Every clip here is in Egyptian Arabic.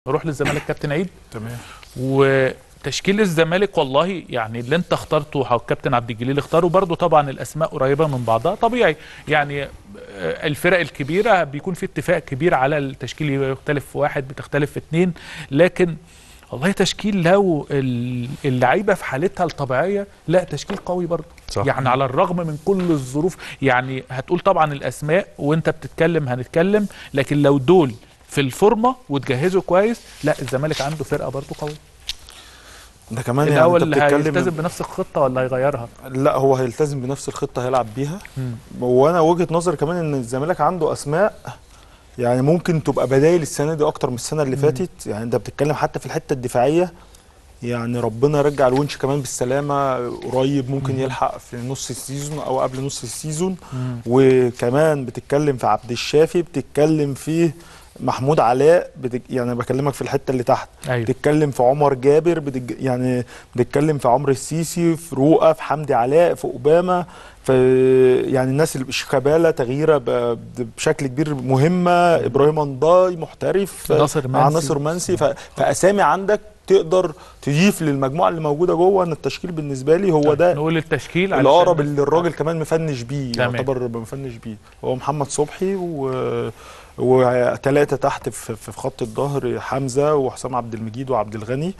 نروح للزمالك كابتن عيد تمام وتشكيل الزمالك والله يعني اللي انت اخترته او الكابتن عبد الجليل اختاره برضو طبعا الاسماء قريبه من بعضها طبيعي يعني آه، الفرق الكبيره بيكون في اتفاق كبير على التشكيل يختلف في واحد بتختلف في اتنين لكن والله تشكيل لو ال- اللعيبه في حالتها الطبيعيه لا تشكيل قوي برضه صح. يعني على الرغم من كل الظروف يعني هتقول طبعا الاسماء وانت بتتكلم هنتكلم لكن لو دول في الفورمه وتجهزوا كويس لا الزمالك عنده فرقه برضه قويه ده كمان يعني الاول انت هيلتزم بتتكلم بنفس الخطه ولا هيغيرها لا هو هيلتزم بنفس الخطه هيلعب بيها مم. وانا وجهه نظري كمان ان الزمالك عنده اسماء يعني ممكن تبقى بدايل السنه دي اكتر من السنه اللي فاتت يعني انت بتتكلم حتى في الحته الدفاعيه يعني ربنا يرجع الونش كمان بالسلامه قريب ممكن يلحق في نص السيزون او قبل نص السيزون وكمان بتتكلم في عبد الشافي بتتكلم في محمود علاء بتك... يعني بكلمك في الحته اللي تحت ايوه بتتكلم في عمر جابر بتج... يعني بتتكلم في عمرو السيسي في رؤى في حمدي علاء في اوباما في يعني الناس اللي شيكابالا تغييره ب... بشكل كبير مهمه ابراهيم انضاي محترف ناصر مع منسي. ناصر منسي ف... فاسامي عندك تقدر تضيف للمجموعه اللي موجوده جوه ان التشكيل بالنسبه لي هو ده نقول التشكيل علشان- الاقرب اللي الراجل كمان مفنش بيه تمام. يعتبر مفنش بيه هو محمد صبحي و وثلاثه تحت في في خط الظهر حمزه وحسام عبد المجيد وعبد الغني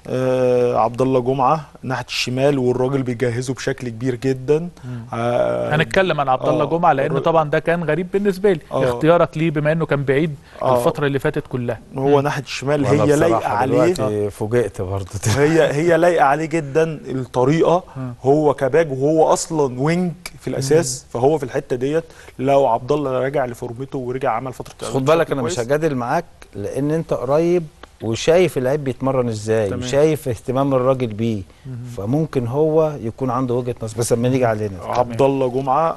آه عبد الله جمعه ناحيه الشمال والراجل بيجهزه بشكل كبير جدا آه هنتكلم عن عبد الله آه، جمعه لان الر- طبعا ده كان غريب بالنسبه لي آه. اختيارك ليه بما انه كان بعيد آه. الفتره اللي فاتت كلها هو ناحيه الشمال وأنا هي لايقه بصراحة عليه دلوقتي فوجئت برضه هي هي لايقه عليه جدا الطريقه مم. هو كباج وهو اصلا وينج في الاساس فهو في الحته ديت لو عبد الله راجع لفورمته ورجع عمل فتره بس خد بالك انا مش هجادل معاك لان انت قريب وشايف اللعيب بيتمرن ازاي تمام. وشايف اهتمام الراجل بيه فممكن هو يكون عنده وجهه نظر بس لما نيجي علينا عبد الله جمعه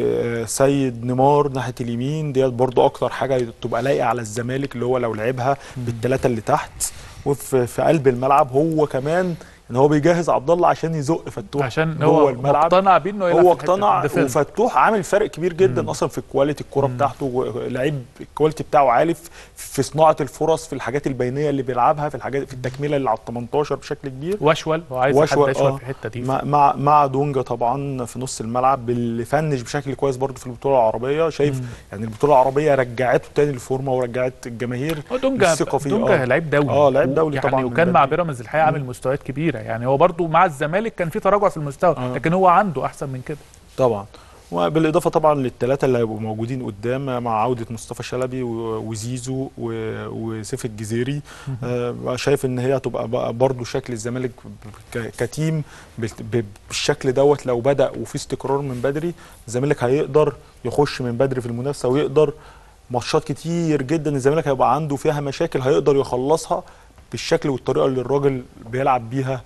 وسيد نيمار ناحيه اليمين ديت برضو اكتر حاجه تبقى لايقه على الزمالك اللي هو لو لعبها بالثلاثه اللي تحت وفي في قلب الملعب هو كمان ان هو بيجهز عبد الله عشان يزق فتوح عشان جوه هو الملعب مقتنع بيه انه يلعب هو في الحتة اقتنع الديفنس. وفتوح عامل فرق كبير جدا اصلا في الكواليتي الكوره بتاعته لعيب الكواليتي بتاعه عالي في- في صناعه الفرص في الحاجات البينيه اللي بيلعبها في الحاجات في التكمله اللي على ال 18 بشكل كبير واشول هو عايز حد واشول يشول اه في الحته دي مع مع مع دونجا طبعا في نص الملعب اللي فنش بشكل كويس برضه في البطوله العربيه شايف يعني البطوله العربيه رجعته تاني للفورمه ورجعت الجماهير هو دونجا الثقة فيه، دونجا آه. لعيب دولي آه، لعيب دولي يعني طبعاً من وكان مع بدري. بيراميدز الحقيقه عامل مستويات كبيره يعني هو برضو مع الزمالك كان في تراجع في المستوى آه. لكن هو عنده احسن من كده طبعا وبالاضافه طبعا للثلاثه اللي هيبقوا موجودين قدام مع عوده مصطفى شلبي و- وزيزو و- وسيف الجزيري آه شايف ان هي هتبقى بقى برضو شكل الزمالك ك- كتيم بال- ب- بالشكل دوت لو بدا وفي استقرار من بدري الزمالك هيقدر يخش من بدري في المنافسه ويقدر ماتشات كتير جدا الزمالك هيبقى عنده فيها مشاكل هيقدر يخلصها بالشكل والطريقه اللي الراجل بيلعب بيها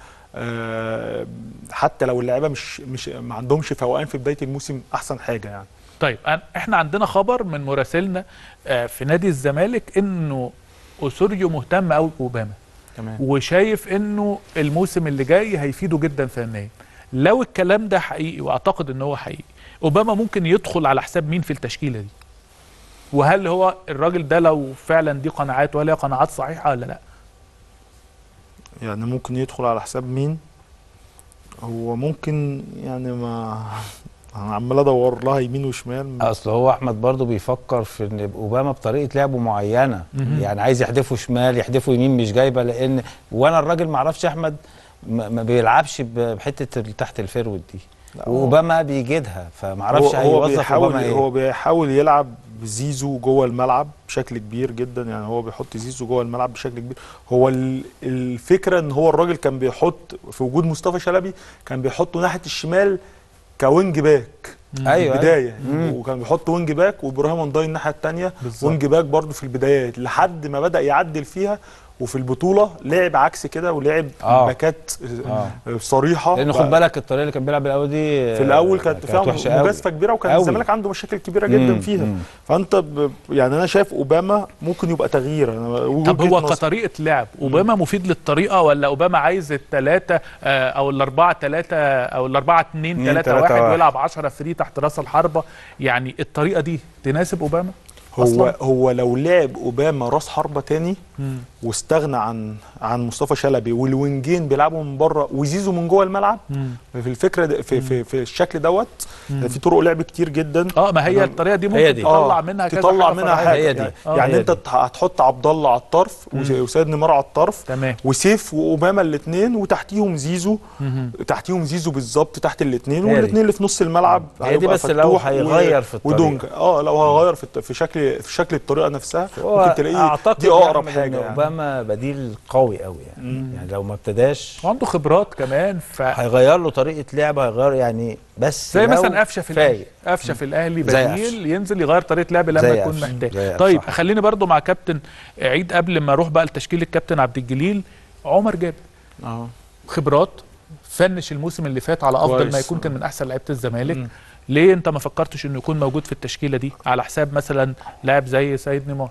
آه، حتى لو اللعيبه مش مش ما عندهمش فوقان في بدايه الموسم احسن حاجه يعني طيب أن- احنا عندنا خبر من مراسلنا آه، في نادي الزمالك انه اسوريو مهتم قوي باوباما تمام وشايف انه الموسم اللي جاي هيفيده جدا فنيا لو الكلام ده حقيقي واعتقد ان هو حقيقي اوباما ممكن يدخل على حساب مين في التشكيله دي وهل هو الراجل ده لو فعلا دي قناعات ولا هي قناعات صحيحه ولا لا يعني ممكن يدخل على حساب مين هو ممكن يعني ما انا عمال ادور لها يمين وشمال اصل هو احمد برضه بيفكر في ان اوباما بطريقه لعبه معينه مهم. يعني عايز يحدفه شمال يحدفه يمين مش جايبه لان وانا الراجل ما اعرفش احمد ما ما بيلعبش ب- بحته ال- تحت الفيرود دي لا، هو- واوباما بيجدها فما اعرفش هو, هو هيوظف بيحاول اوباما ايه هو بيحاول يلعب بزيزو جوه الملعب بشكل كبير جدا يعني هو بيحط زيزو جوه الملعب بشكل كبير هو ال- الفكره ان هو الراجل كان بيحط في وجود مصطفى شلبي كان بيحطه ناحيه الشمال كوينج باك ايوه أيوة. البدايه مم. وكان بيحط وينج باك وابراهيم انضاي الناحيه الثانيه بالظبط. وينج باك برضه في البدايات لحد ما بدا يعدل فيها وفي البطوله لعب عكس كده ولعب آه. باكات آه. صريحه لان خد بالك الطريقه اللي كان بيلعب الاول دي في الاول كانت فيها وحشه قوي مجازفه كبيره وكان أوي. الزمالك عنده مشاكل كبيره جدا مم، فيها مم. فانت ب... يعني انا شايف اوباما ممكن يبقى تغيير انا طب وجهة هو نظر. كطريقه لعب اوباما مفيد للطريقه ولا اوباما عايز الثلاثه او الاربعه ثلاثه او الاربعه اثنين اتنين، ثلاثه تلاتة، واحد واحد. ويلعب 10 فري تحت راس الحربه يعني الطريقه دي تناسب اوباما هو أصلاً؟ هو لو لعب اوباما راس حربه تاني مم. واستغنى عن عن مصطفى شلبي والوينجين بيلعبوا من بره وزيزو من جوه الملعب مم. في الفكره ده في, في, في الشكل دوت في طرق لعب كتير جدا اه ما هي أنا- الطريقه دي هي ممكن دي. تطلع آه، منها كذا تطلع حاجة منها فرعية. حاجه هي دي. يعني, آه، يعني هي انت دي. تح- هتحط عبد الله على الطرف وس- وسيد نيمار على الطرف تمام وسيف واوباما الاثنين وتحتيهم زيزو مهم. تحتيهم زيزو بالظبط تحت الاثنين هي دي. والاثنين اللي في نص الملعب هي دي هيبقى بس لو فتوح و- هيغير في الطريقة. ودونجا اه لو هيغير في الت- في شكل في شكل الطريقه نفسها هو ممكن تلاقيه اعتقد دي يا اقرب أحمد إن حاجه يعني. اوباما بديل قوي قوي يعني يعني لو ما ابتداش وعنده خبرات كمان ف هيغير له طريقه لعب هيغير يعني بس زي لو مثلا قفشه في الاهلي فايق. قفشه في الاهلي زي بديل ينزل يغير طريقه لعب لما زي يكون قفشة. محتاج زي قفشة، طيب صح. خليني برضو مع كابتن عيد قبل ما اروح بقى لتشكيل الكابتن عبد الجليل عمر جابر اه خبرات فنش الموسم اللي فات على افضل كويس. ما يكون كان من احسن لعيبه الزمالك مم. ليه انت ما فكرتش انه يكون موجود في التشكيله دي على حساب مثلا لاعب زي سيد نيمار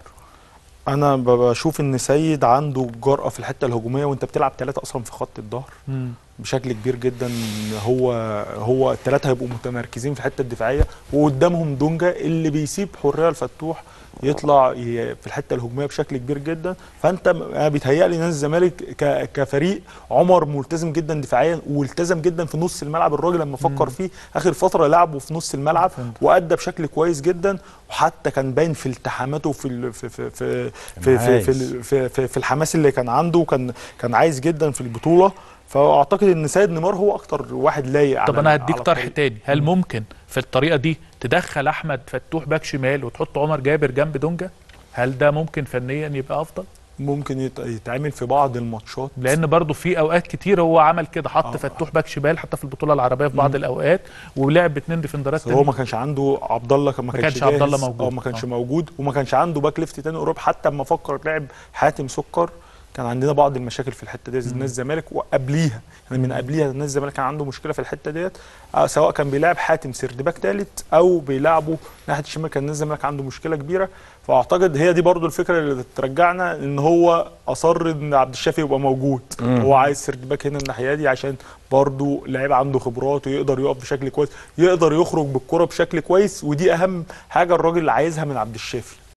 انا ب- بشوف ان سيد عنده جرأة في الحته الهجوميه وانت بتلعب ثلاثه اصلا في خط الظهر بشكل كبير جدا هو هو الثلاثه هيبقوا متمركزين في الحته الدفاعيه وقدامهم دونجا اللي بيسيب حريه الفتوح يطلع ي- في الحته الهجوميه بشكل كبير جدا فانت م- انا بيتهيألي نادي الزمالك ك- كفريق عمر ملتزم جدا دفاعيا والتزم جدا في نص الملعب الراجل لما فكر فيه اخر فتره لعبه في نص الملعب فهمت. وادى بشكل كويس جدا وحتى كان باين في التحاماته في ال- في في في في, في, عايز. في, ال- في, في, في الحماس اللي كان عنده كان كان عايز جدا في البطوله فاعتقد ان سيد نيمار هو اكتر واحد لايق طب على- انا هديك على طرح الطريق. تاني هل ممكن في الطريقه دي تدخل احمد فتوح باك شمال وتحط عمر جابر جنب دونجا هل ده ممكن فنيا يبقى افضل ممكن يت- يتعمل في بعض الماتشات لان برضو في اوقات كتير هو عمل كده حط آه. فتوح باك شمال حتى في البطوله العربيه في بعض الاوقات ولعب باتنين ديفندرات بس هو تانيين. ما كانش عنده عبد الله كان ما ما كانش كانش عبد الله جاهز. موجود. اه ما كانش آه. موجود وما كانش عنده باك ليفت تاني قريب حتى اما فكر لعب حاتم سكر كان عندنا بعض المشاكل في الحته دي نادي الزمالك وقبليها يعني من قبليها نادي الزمالك كان عنده مشكله في الحته ديت آه، سواء كان بيلعب حاتم سرد باك ثالث او بيلعبه ناحيه الشمال كان نادي الزمالك عنده مشكله كبيره فاعتقد هي دي برضو الفكره اللي ترجعنا ان هو اصر ان عبد الشافي يبقى موجود هو عايز سرد باك هنا الناحيه دي عشان برضو لعيب عنده خبرات ويقدر يقف بشكل كويس يقدر يخرج بالكره بشكل كويس ودي اهم حاجه الراجل عايزها من عبد الشافي